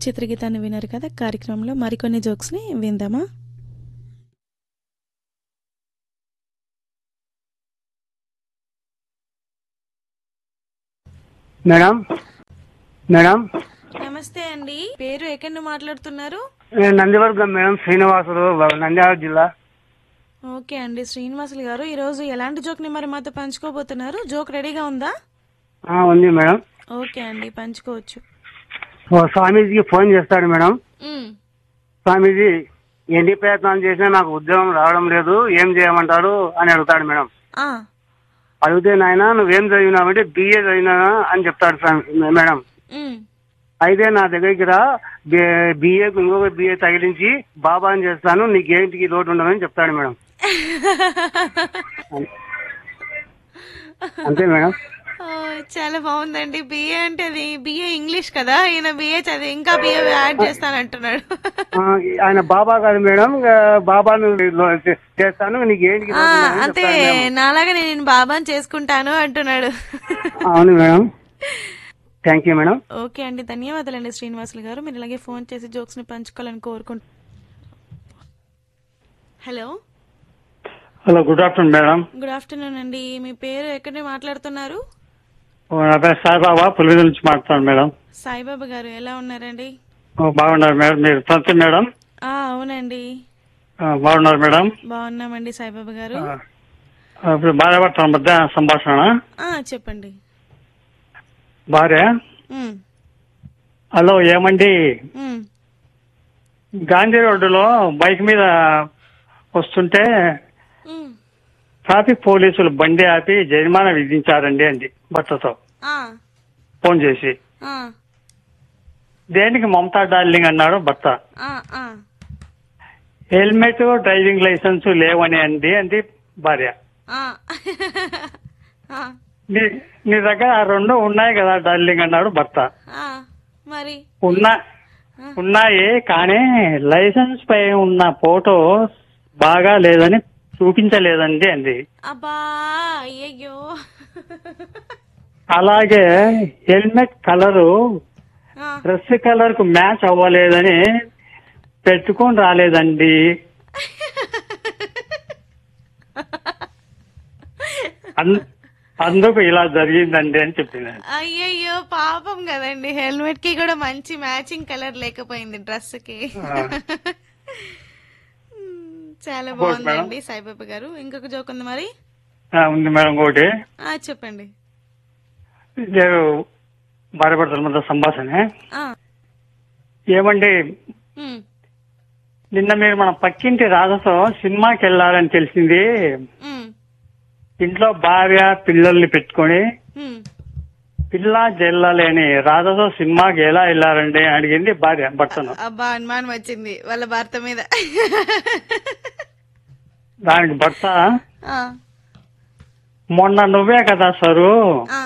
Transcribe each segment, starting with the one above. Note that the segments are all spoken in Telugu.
చిత్రగీతాన్ని విన్నారు కదా కార్యక్రమంలో మరికొన్ని జోక్స్ని విందామా మేడం మేడం నమస్తే అండి పేరు ఎక్కడి నుండి మాట్లాడుతున్నారు నేను నందివర్గం మేడం శ్రీనివాసులు నంద్యాల జిల్లా ఓకే అండి శ్రీనివాసులు గారు ఈరోజు ఎలాంటి జోక్ని మరి మాతో పంచుకోబోతున్నారు జోక్ రెడీగా ఉందా ఆ, ఉంది మేడం ఓకే అండి పంచుకోవచ్చు ఓ స్వామీజీకి ఫోన్ చేస్తాడు మేడం మ్, స్వామీజీ ఎన్ని ప్రయత్నాలు చేసినా నాకు ఉద్యోగం రావడం లేదు ఏం చేయమంటారు అని అడుగుతాడు మేడం ఆ, అడిగితే నాయన నువ్వేం చదివినావంటే బిఏ చదివినా అని చెప్తాడు స్వామి- మేడం మ్. అయితే నా దగ్గరికి రా బిఏ ఇంకొక బిఏ తగిలించి బాబా అని చేస్తాను నీకేంటికి లోటు ఉండదని చెప్తాడు మేడం అంతే మేడం ఓ, చాలా బాగుందండి బిఏ అంటే అది బిఏ ఇంగ్లీష్ కదా ఈయన బిఏ చదివి ఇంకా బిఏ యాడ్ చేస్తానంటున్నాడు ఆ, ఆయన బాబా కాదు మేడం ఇంకా బాబాను లో- చే- చేస్తాను నీకు ఏంటికి ఆ, లోటు ఉండదని అంతే చెప్తాడు మేడం. నాలాగా నేను బాబాని చేసుకుంటాను అంటున్నాడు అవును madam thank you madam okay అండి ధన్యవాదాలండి శ్రీనివాసులు గారు మీరు ఇలాగే ఫోన్ చేసి జోక్స్ ని పంచుకోవాలని కోరుకుంటు hello hello good afternoon madam good afternoon అండి మీ పేరు ఎక్కడి నుండి మాట్లాడుతున్నారు ఓ, నా పేరు సాయిబాబా పులివెల నుంచి మాట్లాడుతాను మేడం సాయిబాబా గారు ఎలా ఉన్నారండి ఓ, బాగున్నారు మేడం మీరు ప్రతి మేడం ఆ అవునండి ఆ, బాగున్నారు మేడం బాగున్నామండి సాయిబాబా గారు ఆ, ఇప్పుడు భార్య భర్తల మధ్య సంభాషణ ఆ చెప్పండి భార్య ఉమ్, హలో ఏమండి ఉమ్, గాంధీ రోడ్డులో బైక్ మీద వస్తుంటే ఉమ్. ట్రాఫిక్ పోలీసులు బండి ఆపి జరిమానా విధించారండి అంది భర్తతో ఆ, ఫోన్ చేసి ఆ, దేనికి మమతా డార్లింగ్ అన్నాడు భర్త ఆ, ఆ. హెల్మెట్ డ్రైవింగ్ లైసెన్స్ లేవని అంది అంది భార్య ఆ. ఆ, నీ నీ దగ్గర ఆ రెండు ఉన్నాయి కదా డార్లింగ్ అన్నాడు భర్త ఆ. మరి ఉన్నా ఉన్నాయి కానీ లైసెన్స్ పై ఉన్న ఫోటో బాగా లేదని చూపించలేదండి అంది అబ్బా అయ్యయ్యో అలాగే హెల్మెట్ కలరు ఆ, డ్రెస్ కలర్ కు మ్యాచ్ అవ్వలేదని పెట్టుకొని రాలేదండి అన్- అందుకు ఇలా జరిగిందండి అని చెప్పింది అయ్యయ్యో పాపం కదండి హెల్మెట్ కి కూడా మంచి మ్యాచింగ్ కలర్ లేకపోయింది డ్రెస్ కి మ్మ్, చాలా బాగుందండి సాయిబాబా గారు ఇంకొక జోక్ ఉంది మరి ఆ, ఉంది మేడం ఒకటి ఆ చెప్పండి నేను భార్య భర్తల మధ్య సంభాషణ ఆ, ఏమండి మ్మ్, నిన్న మీరు మన పక్కింటి రాధతో సినిమాకి వెళ్ళారని తెలిసింది మ్మ్, ఇంట్లో భార్య పిల్లల్ని పెట్టుకొని మ్మ్. పిల్ల జల్ల లేని రాధతో సినిమాకి ఎలా వెళ్ళారండి అని అడిగింది భార్య భర్తను అబ్బా అనుమానం వచ్చింది వాళ్ళ భర్త మీద దానికి భర్త ఆ, మొన్న నువ్వే కదా సరు ఆ,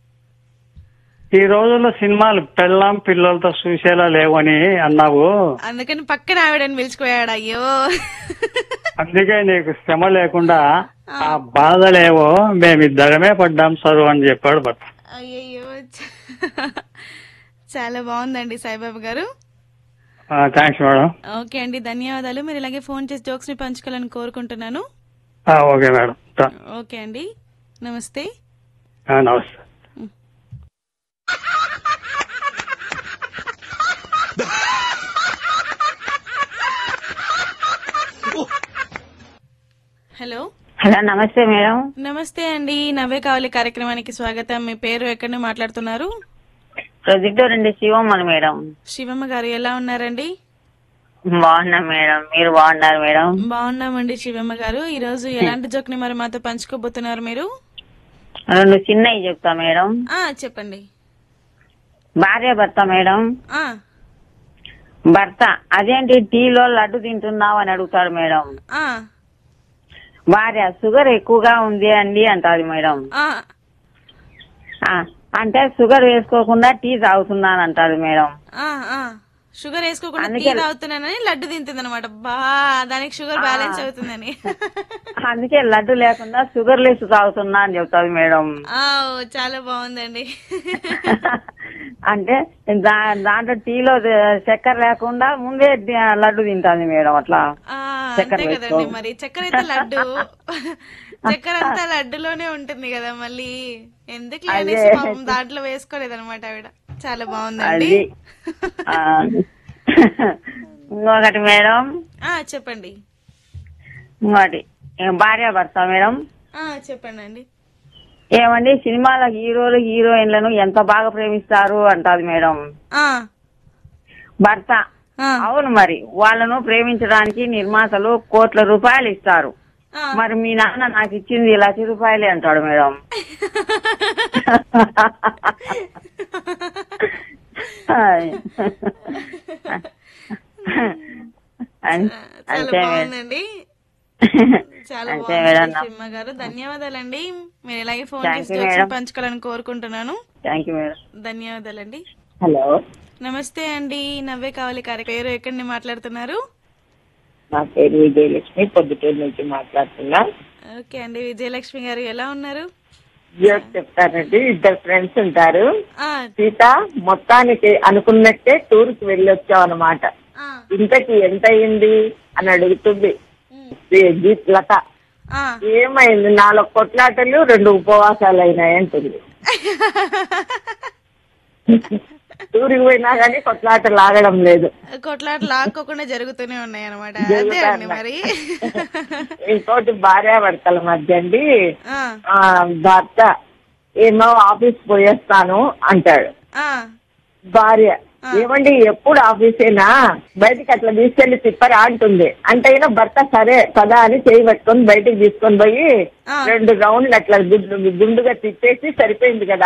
ఈ రోజుల్లో సినిమాలు పెళ్ళాం పిల్లలతో చూసేలా లేవని అన్నావు అందుకని పక్కన ఆవిడని పిలిచిపోయాడు అయ్యో అందుకే నీకు శ్రమ లేకుండా ఆ బాధలేవో మేమిద్దరమే పడ్డాం సరు అని చెప్పాడు భర్త అయ్యయ్యో చాలా బాగుందండి సాయిబాబా గారు థ్యాంక్స్ మేడం ఓకే అండి ధన్యవాదాలు మీరు ఇలాగే ఫోన్ చేసి జోక్స్ ని పంచుకోవాలని కోరుకుంటున్నాను ఆ, ఓకే మేడం థా- ఓకే అండి నమస్తే ఆ, నమస్తే హలో హలో నమస్తే మేడం నమస్తే అండి నవ్వే కావాలి కార్యక్రమానికి స్వాగతం మీ పేరు ఎక్కడి నుండి మాట్లాడుతున్నారు ప్రొజెక్టర్ నుండి శివమ్మని మేడం శివమ్మ గారు ఎలా ఉన్నారండి బాగున్నా మేడం మీరు బాగున్నారు మేడం బాగున్నామండి శివమ్మ గారు ఈ రోజు ఎలాంటి జోక్ ని మరి మాతో పంచుకోబోతున్నారు మీరు రెండు చిన్నవి చెప్తా మేడం ఆ చెప్పండి భార్య భర్త మేడం ఆ భర్త అదేంటి టీలో లడ్డు తింటున్నావు అని అడుగుతాడు మేడం ఆ భార్య షుగర్ ఎక్కువగా ఉంది అండి అంటారు మేడం ఆ ఆ, అంటే షుగర్ వేసుకోకుండా టీ తాగుతున్నాను అంటాడు మేడం ఆ ఆ షుగర్ వేసుకోకుండా టీ అందుకే- తాగుతున్నానని లడ్డు తింటుంది అనమాట బా దానికి షుగర్ బ్యాలెన్స్ అవుతుందని అందుకే లడ్డు లేకుండా షుగర్ లెస్ తాగుతున్నా అని చెప్తాది మేడం ఆ, ఓ, చాలా బాగుందండి అంటే దా దాంట్లో టీలో చక్కెర లేకుండా ముందే ది- లడ్డు తింటాది మేడం అట్లా ఆ, చక్కెర అంతే కదండి వేసుకో. మరి చక్కెర అయితే లడ్డు చక్కెర అంతా లడ్డులోనే ఉంటుంది కదా మళ్ళీ ఎందుకు అనేసి పాపం దాంట్లో వేసుకోలేదు అనమాట ఆవిడ చాలా బాగుందండి అది ఆ. ఇంకొకటి మేడం ఆ చెప్పండి ఇంకోటి ఏం భార్య భర్త మేడం ఆ చెప్పండి అండి ఏమండి సినిమాల హీరోలు హీరోయిన్లను ఎంత బాగా ప్రేమిస్తారు అంటాది మేడం ఆ భర్త ఆ, అవును మరి వాళ్ళను ప్రేమించడానికి నిర్మాతలు కోట్ల రూపాయలు ఇస్తారు ఆ. మరి మీ నాన్న నాకు ఇచ్చింది లక్ష రూపాయలే అంటాడు మేడం అం- చాలా అంతే మేడం బాగుందండి చాలా అంతే మేడం బాగుంది సినిమా గారు ధన్యవాదాలండి మీరు ఇలాగే ఫోన్ Thank చేసి you, జోక్స్ madam. పంచుకోవాలని కోరుకుంటున్నాను థ్యాంక్ యూ మేడం ధన్యవాదాలండి హలో నమస్తే అండి నవ్వే కావాలి కార్యక్రమం ఎక్కడి నుండి మాట్లాడుతున్నారు నా పేరు విజయలక్ష్మి పొద్దుటూరు నుంచి మాట్లాడుతున్నా ఓకే అండి విజయలక్ష్మి గారు ఎలా ఉన్నారు జోక్ చెప్తానండి ఇద్దరు ఫ్రెండ్స్ ఉంటారు ఆ సీత మొత్తానికి అనుకున్నట్టే టూర్ కి వెళ్ళొచ్చావు అనమాట ఆ ఇంతకి ఎంత అయింది అని అడుగుతుంది ఈ గీత్ లత ఆ ఏమైంది నాలుగు కొట్లాటలు రెండు ఉపవాసాలు అయినాయి అంటుంది టూర్కి పోయినా కానీ కొట్లాటలు ఆగడం లేదు కొట్లాట లాక్కోకుండా జరుగుతూనే ఉన్నాయి అనమాట అదే జరుగుతా అండి మరి ఇంకోటి భార్యాభర్తల మధ్య అండి ఆ ఆ, భర్త ఏమో ఆఫీస్ పోయేస్తాను అంటాడు ఆ భార్య ఏమండి ఎప్పుడు ఆఫీసేనా బయటికి అట్లా తీసుకెళ్లి తిప్పరా అంటుంది అంటే అయినా భర్త సరే పదా అని చేయి పట్టుకొని బయటికి తీసుకొని పోయి ఆ. రెండు రౌండ్లు అట్లా గుండు- గుండుగా తిప్పేసి సరిపోయింది కదా